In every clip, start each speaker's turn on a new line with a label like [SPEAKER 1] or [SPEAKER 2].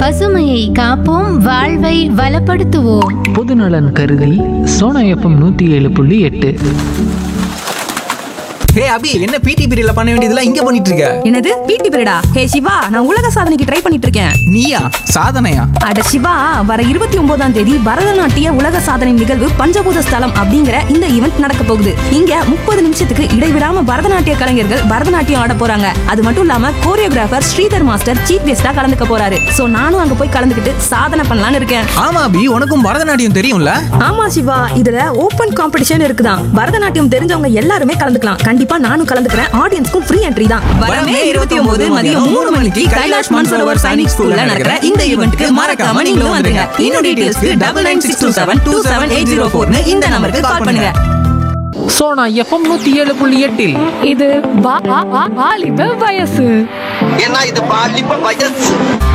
[SPEAKER 1] பசுமையை காப்போம் வாழ்வை வளப்படுத்துவோம்
[SPEAKER 2] பொதுநலன் கருதி சோனா எஃப்எம் நூற்றி ஏழு புள்ளி எட்டு
[SPEAKER 3] ஹே அபி என்ன பிடி பீரியட்ல பண்ண வேண்டியதெல்லாம் இங்க பண்ணிட்டு இருக்க
[SPEAKER 4] என்னது பிடி பீரியடா ஹே சிவா நான் உலக சாதனைக்கு ட்ரை பண்ணிட்டு இருக்கேன்
[SPEAKER 3] நீயா சாதனையா
[SPEAKER 4] அட சிவா வர இருபத்தி ஒன்பதாம் தேதி பரதநாட்டிய உலக சாதனை நிகழ்வு பஞ்சபூத ஸ்தலம் அப்படிங்கிற இந்த ஈவெண்ட் நடக்க போகுது இங்க முப்பது நிமிஷத்துக்கு இடைவிடாம பரதநாட்டிய கலைஞர்கள் பரதநாட்டியம் ஆட போறாங்க அது மட்டும் இல்லாம கோரியோகிராஃபர் ஸ்ரீதர் மாஸ்டர் சீஃப் கெஸ்டா கலந்துக்க போறாரு சோ நானும் அங்க போய் கலந்துக்கிட்டு சாதனை பண்ணலாம்னு இருக்கேன்
[SPEAKER 3] ஆமா அபி உனக்கும் பரதநாட்டியம் தெரியும்ல
[SPEAKER 4] ஆமா சிவா இதுல ஓபன் காம்படிஷன் இருக்குதான் பரதநாட்டியம் தெரிஞ்சவங்க எல்லாருமே கலந்துக்கலாம் கண்டிப்பா நானும் கலந்துக்கிறேன் ஆடியன்ஸ்க்கும் ஃப்ரீ என்ட்ரி தான் வரமே இருபத்தி ஒன்பது மதியம் மூணு மணிக்கு கைலாஷ் மன்சரோவர் சைனிக் ஸ்கூல்ல நடக்கிற இந்த ஈவெண்ட்க்கு மறக்காம நீங்களும் வந்துருங்க இன்னும் டீடைல்ஸ்க்கு double nine six two seven two seven eight zero ஃபோர்னு இந்த நம்பருக்கு கால் பண்ணுங்க
[SPEAKER 2] சோனா எஃப்எம் நூற்றி ஏழு புள்ளி எட்டில்
[SPEAKER 5] இது வா- வா- வா- வாலிப வயசு
[SPEAKER 6] ஏன்னா இது பாலிப்ப வயசு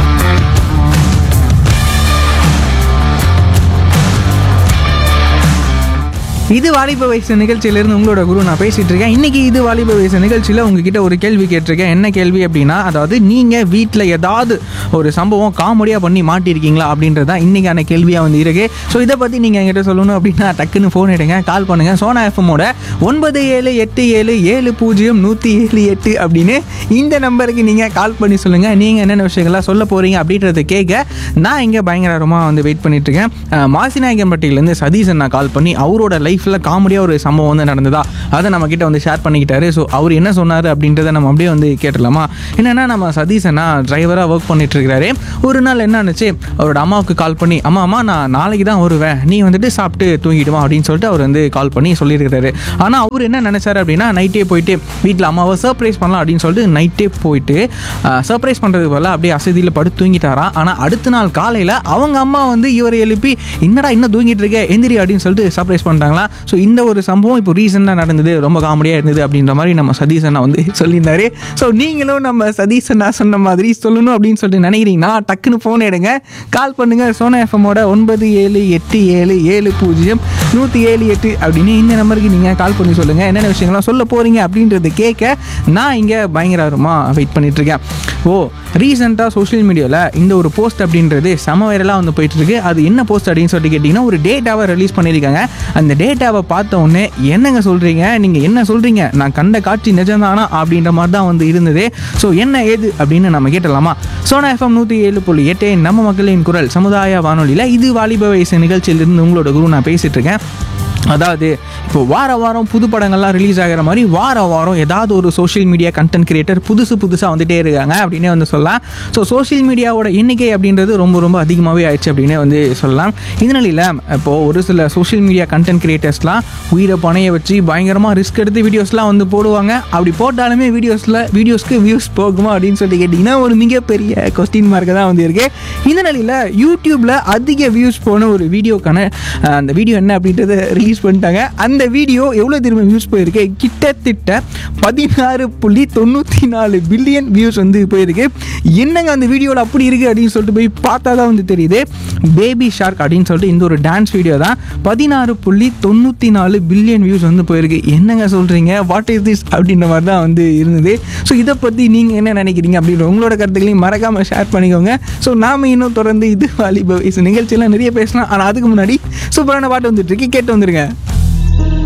[SPEAKER 3] இது வாலிப வயசு நிகழ்ச்சியிலிருந்து உங்களோட குரு நான் பேசிட்டு இருக்கேன் இன்னைக்கு இது வாலிப வயசு நிகழ்ச்சியில் உங்ககிட்ட ஒரு கேள்வி கேட்டிருக்கேன் என்ன கேள்வி அப்படின்னா அதாவது நீங்கள் வீட்டில் ஏதாவது ஒரு சம்பவம் காமெடியாக பண்ணி மாட்டிருக்கீங்களா அப்படின்றது தான் இன்னைக்கான கேள்வியாக வந்து இருக்கு ஸோ இதை பற்றி நீங்கள் என்கிட்ட சொல்லணும் அப்படின்னா டக்குன்னு ஃபோன் எடுங்க கால் பண்ணுங்கள் சோனா எஃப்எம்மோட ஒன்பது ஏழு எட்டு ஏழு ஏழு பூஜ்ஜியம் நூற்றி ஏழு எட்டு அப்படின்னு இந்த நம்பருக்கு நீங்கள் கால் பண்ணி சொல்லுங்கள் நீங்கள் என்னென்ன விஷயங்கள்லாம் சொல்ல போகிறீங்க அப்படின்றத கேட்க நான் இங்கே பயங்கரமாக வந்து வெயிட் பண்ணிட்டு இருக்கேன் அஹ் மாசிநாயக்கம்பட்டியிலேருந்து சதீஷன் நான் கால் பண்ணி அவரோட லைஃப்பில் காமெடியாக ஒரு சம்பவம் வந்து நடந்ததா அதை நம்ம கிட்ட வந்து ஷேர் பண்ணிக்கிட்டாரு ஸோ அவர் என்ன சொன்னார் அப்படின்றத நம்ம அப்படியே வந்து கேட்டலாமா என்னென்னா நம்ம சதீஷனா டிரைவராக ஒர்க் பண்ணிட்டு இருக்கிறாரு ஒரு நாள் என்ன ஆனிச்சு அவரோட அம்மாவுக்கு கால் பண்ணி அம்மா அம்மா நான் நாளைக்கு தான் வருவேன் நீ வந்துட்டு சாப்பிட்டு தூங்கிடுமா அப்படின்னு சொல்லிட்டு அவர் வந்து கால் பண்ணி சொல்லியிருக்கிறாரு ஆனால் அவர் என்ன நினைச்சாரு அப்படின்னா நைட்டே போயிட்டு வீட்டில் அம்மாவை சர்ப்ரைஸ் பண்ணலாம் அப்படின்னு சொல்லிட்டு நைட்டே போயிட்டு சர்ப்ரைஸ் பண்ணுறது போல அப்படியே அசதியில் படுத்து தூங்கிட்டாராம் ஆனால் அடுத்த நாள் காலையில் அவங்க அம்மா வந்து இவரை எழுப்பி என்னடா இன்னும் தூங்கிட்டு இருக்க எந்திரி அப்படின்னு சொல்லிட்டு சர்ப்ரைஸ் பண்ணிட்டாங்களா ஸோ இந்த ஒரு சம்பவம் இப்போ ரீசெண்டாக நடந்தது ரொம்ப காமெடியாக இருந்தது அப்படின்ற மாதிரி நம்ம சதீஷ் அண்ணா வந்து சொல்லியிருந்தாரு ஸோ நீங்களும் நம்ம சதீஷ் அண்ணா சொன்ன மாதிரி சொல்லணும் அப்படின்னு சொல்லிட்டு நினைக்கிறீங்கன்னா டக்குன்னு ஃபோன் எடுங்க கால் பண்ணுங்க சோனா எஃப்எம்மோட ஒன்பது ஏழு எட்டு ஏழு ஏழு பூஜ்ஜியம் நூற்றி ஏழு எட்டு அப்படின்னு இந்த நம்பருக்கு நீங்கள் கால் பண்ணி சொல்லுங்கள் என்னென்ன விஷயங்கள்லாம் சொல்ல போகிறீங்க அப்படின்றத கேட்க நான் இங்கே பயங்கரமாக வெயிட் பண்ணிட்டு இருக்கேன் ஓ ரீசெண்டாக சோஷியல் மீடியாவில் இந்த ஒரு போஸ்ட் அப்படின்றது செம வைரலாக வந்து போயிட்டு இருக்கு அது என்ன போஸ்ட் அப்படின்னு சொல்லிட்டு கேட்டிங்கன்னா ஒரு டேட்டாவை ரிலீஸ் பண்ணியிருக்காங்க அந்த டேட்டாவை பார்த்த உடனே என்னங்க சொல்கிறீங்க நீங்கள் என்ன சொல்கிறீங்க நான் கண்ட காட்சி நிஜம்தானா அப்படின்ற மாதிரி தான் வந்து இருந்தது ஸோ என்ன ஏது அப்படின்னு நம்ம கேட்டலாமா சோனா எஃப்எம் நூற்றி ஏழு புள்ளி எட்டு நம்ம மக்களின் குரல் சமுதாய வானொலியில் இது வாலிப வயசு நிகழ்ச்சியிலிருந்து உங்களோட குரு நான் பேசிகிட்டு இருக்கேன் அதாவது இப்போ வார வாரம் புது படங்கள்லாம் ரிலீஸ் ஆகிற மாதிரி வார வாரம் ஏதாவது ஒரு சோஷியல் மீடியா கண்டென்ட் கிரியேட்டர் புதுசு புதுசாக வந்துட்டே இருக்காங்க அப்படின்னே வந்து சொல்லலாம் ஸோ சோஷியல் மீடியாவோட எண்ணிக்கை அப்படின்றது ரொம்ப ரொம்ப அதிகமாகவே ஆயிடுச்சு அப்படின்னே வந்து சொல்லலாம் இதனால இப்போது ஒரு சில சோஷியல் மீடியா கண்டென்ட் கிரியேட்டர்ஸ்லாம் உயிரை பணைய வச்சு பயங்கரமாக ரிஸ்க் எடுத்து வீடியோஸ்லாம் வந்து போடுவாங்க அப்படி போட்டாலுமே வீடியோஸில் வீடியோஸ்க்கு வியூஸ் போகுமா அப்படின்னு சொல்லி கேட்டிங்கன்னா ஒரு மிகப்பெரிய கொஸ்டின் மார்க்கு தான் வந்து இருக்கு இந்த நிலையில் யூடியூப்பில் அதிக வியூஸ் போன ஒரு வீடியோக்கான அஹ், அந்த வீடியோ என்ன அப்படின்றத ரிலீஸ் பண்ணிட்டாங்க அந்த வீடியோ எவ்வளோ திரும்ப வியூஸ் போயிருக்கு கிட்டத்தட்ட பதினாறு புள்ளி தொண்ணூற்றி நாலு பில்லியன் வியூஸ் வந்து போயிருக்கு என்னங்க அந்த வீடியோவில் அப்படி இருக்குது அப்படின்னு சொல்லிட்டு போய் பார்த்தா தான் வந்து தெரியுது பேபி ஷார்க் அப்படின்னு சொல்லிட்டு இந்த ஒரு டான்ஸ் வீடியோ தான் பதினாறு புள்ளி தொண்ணூற்றி நாலு பில்லியன் வியூஸ் வந்து போயிருக்கு என்னங்க சொல்கிறீங்க வாட் இஸ் திஸ் அப்படின்ற மாதிரி தான் வந்து இருந்தது ஸோ இதை பற்றி நீங்கள் என்ன நினைக்கிறீங்க அப்படின்ற உங்களோட கருத்துக்களையும் மறக்காமல் ஷேர் பண்ணிக்கோங்க ஸோ நாம இன்னும் தொடர்ந்து இது வாலிப வயசு நிகழ்ச்சியெல்லாம் நிறைய பேசலாம் ஆனால் அதுக்கு முன்னாடி சூப்பரான பாட்டு வந்துட்டு இருக்கு கேட்டு வந்துருங்க